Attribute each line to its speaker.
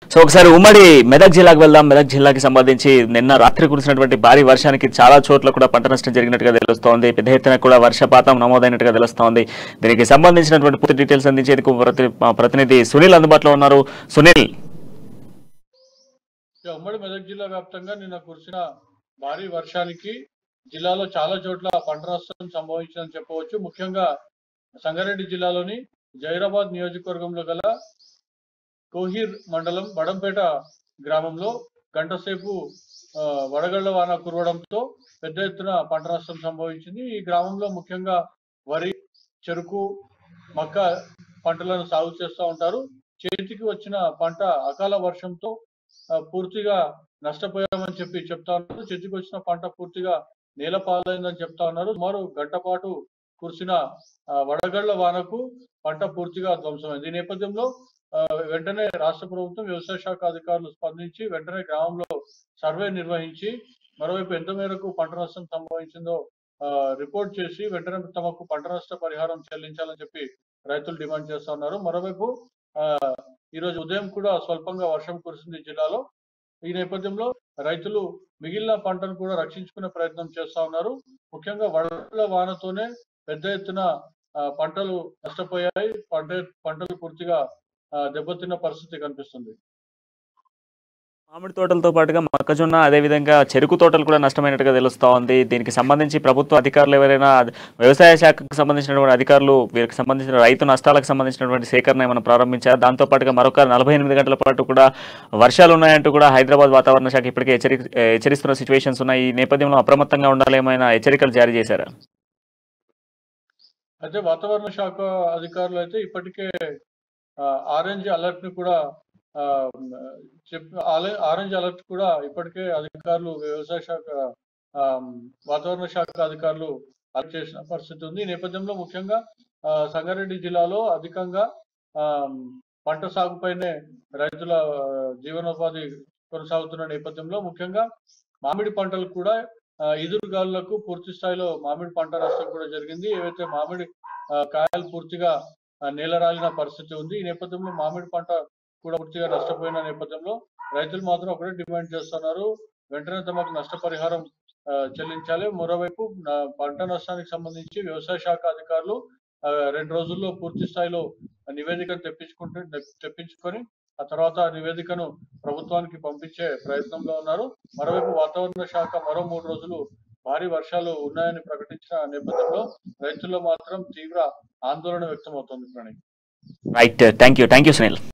Speaker 1: so ఒకసారి ఉమ్మడి మెదక్ జిల్లాకు వెళ్దాం మెదక్ జిల్లాకి సంబంధించి నిన్న రాత్రి కురిసినటువంటి భారీ వర్షానికి చాలా చోట్ల కూడా పంట నష్టం జరిగినట్టుగా తెలుస్తోంది పెద్ద ఎత్తున కూడా వర్షపాతం నమోదైనట్టుగా తెలుస్తోంది దీనికి సంబంధించినటువంటి పూర్తి డీటెయిల్స్ అందించేందుకు ప్రతి- మా ప్రతినిధి సునీల్ అందుబాటులో ఉన్నారు సునీల్
Speaker 2: ఇక ఉమ్మడి మెదక్ జిల్లా వ్యాప్తంగా నిన్న కురిసిన భారీ వర్షానికి జిల్లాలో చాలా చోట్ల పంట నష్టం సంభవించిందని చెప్పవచ్చు ముఖ్యంగా సంగారెడ్డి జిల్లాలోని జైరాబాద్ నియోజకవర్గంలో గల కోహీర్ మండలం వడంపేట గ్రామంలో గంట సేపు ఆ, వడగళ్ల వాన కురవడంతో పెద్ద ఎత్తున పంట నష్టం సంభవించింది ఈ గ్రామంలో ముఖ్యంగా వరి చెరుకు మక్క పంటలను సాగు చేస్తూ ఉంటారు చేతికి వచ్చిన పంట అకాల వర్షంతో ఆ, పూర్తిగా నష్టపోయామని చెప్పి చెప్తా ఉన్నారు చేతికి వచ్చిన పంట పూర్తిగా నేల పాలైందని చెప్తా ఉన్నారు సుమారు గంట పాటు కురిసిన ఆ, వడగళ్ల వానకు పంట పూర్తిగా ధ్వంసమైంది ఈ నేపథ్యంలో ఆ, వెంటనే రాష్ట్ర ప్రభుత్వం వ్యవసాయ శాఖ అధికారులు స్పందించి వెంటనే గ్రామంలో సర్వే నిర్వహించి మరోవైపు ఎంత మేరకు పంట నష్టం సంభవించిందో ఆ, రిపోర్ట్ చేసి వెంటనే తమకు పంట నష్ట పరిహారం చెల్లించాలని చెప్పి రైతులు డిమాండ్ చేస్తా ఉన్నారు మరోవైపు ఆ, ఈ రోజు ఉదయం కూడా స్వల్పంగా వర్షం కురిసింది జిల్లాలో ఈ నేపథ్యంలో రైతులు మిగిలిన పంటను కూడా రక్షించుకునే ప్రయత్నం చేస్తా ఉన్నారు ముఖ్యంగా వడల వానతోనే పెద్ద ఎత్తున ఆ, పంటలు నష్టపోయాయి పంట పంటలు పూర్తిగా ఆ, దెబ్బతిన్న పరిస్థితి కనిపిస్తుంది
Speaker 1: మామిడి తోటలతో పాటుగా మొక్కజొన్న అదేవిధంగా చెరుకు తోటలు కూడా నష్టమైనట్టుగా తెలుస్తా ఉంది దీనికి సంబంధించి ప్రభుత్వ అధికారులు ఎవరైనా వ్యవసాయ శాఖకు సంబంధించినటువంటి అధికారులు వీరికి సంబంధించిన రైతు నష్టాలకు సంబంధించినటువంటి సేకరణ ఏమైనా ప్రారంభించారు దాంతో పాటుగా మరొక నలభై ఎనిమిది గంటల పాటు కూడా వర్షాలు ఉన్నాయంటూ కూడా హైదరాబాద్ వాతావరణ శాఖ ఇప్పటికే హెచ్చరి హెచ్చరిస్తున్న సిచ్యువేషన్స్ ఉన్నాయి ఈ నేపథ్యంలో అప్రమత్తంగా ఉండాలి ఏమైనా హెచ్చరికలు జారీ చేశారా
Speaker 2: అయితే వాతావరణ శాఖ అధికారులు అయితే ఇప్పటికే ఆ, ఆరెంజ్ అలర్ట్ ని కూడా ఆ, చెప్ ఆలే- ఆరెంజ్ అలర్ట్ కూడా ఇప్పటికే అధికారులు వ్యవసాయ శాఖ ఆ, వాతావరణ శాఖ అధికారులు అలర్ట్ చేసిన పరిస్థితి ఉంది ఈ నేపథ్యంలో ముఖ్యంగా ఆ, సంగారెడ్డి జిల్లాలో అధికంగా ఆ, పంట సాగుపైనే రైతుల ఆ, జీవనోపాధి కొనసాగుతున్న నేపథ్యంలో ముఖ్యంగా మామిడి పంటలు కూడా ఆ, ఎదురుగాలులకు పూర్తి స్థాయిలో మామిడి పంట నష్టం కూడా జరిగింది ఏవైతే మామిడి ఆ, కాయలు పూర్తిగా ఆ, నేలరాలిన పరిస్థితి ఉంది ఈ నేపథ్యంలో మామిడి పంట కూడా పూర్తిగా నష్టపోయిన నేపథ్యంలో రైతులు మాత్రం ఒకటే డిమాండ్ చేస్తున్నారు వెంటనే తమకు నష్టపరిహారం ఆ, చెల్లించాలి మరోవైపు నా- పంట నష్టానికి సంబంధించి వ్యవసాయ శాఖ అధికారులు ఆ, రెండు రోజుల్లో పూర్తి స్థాయిలో నివేదికను తెప్పించుకుంటే తెప్పించుకొని ఆ తర్వాత ఆ నివేదికను ప్రభుత్వానికి పంపించే ప్రయత్నంలో ఉన్నారు మరోవైపు వాతావరణ శాఖ మరో మూడు రోజులు భారీ వర్షాలు ఉన్నాయని ప్రకటించిన నేపథ్యంలో రైతుల్లో మాత్రం తీవ్ర ఆందోళన వ్యక్తమవుతోంది Pranay
Speaker 1: right thank you thank you Sunil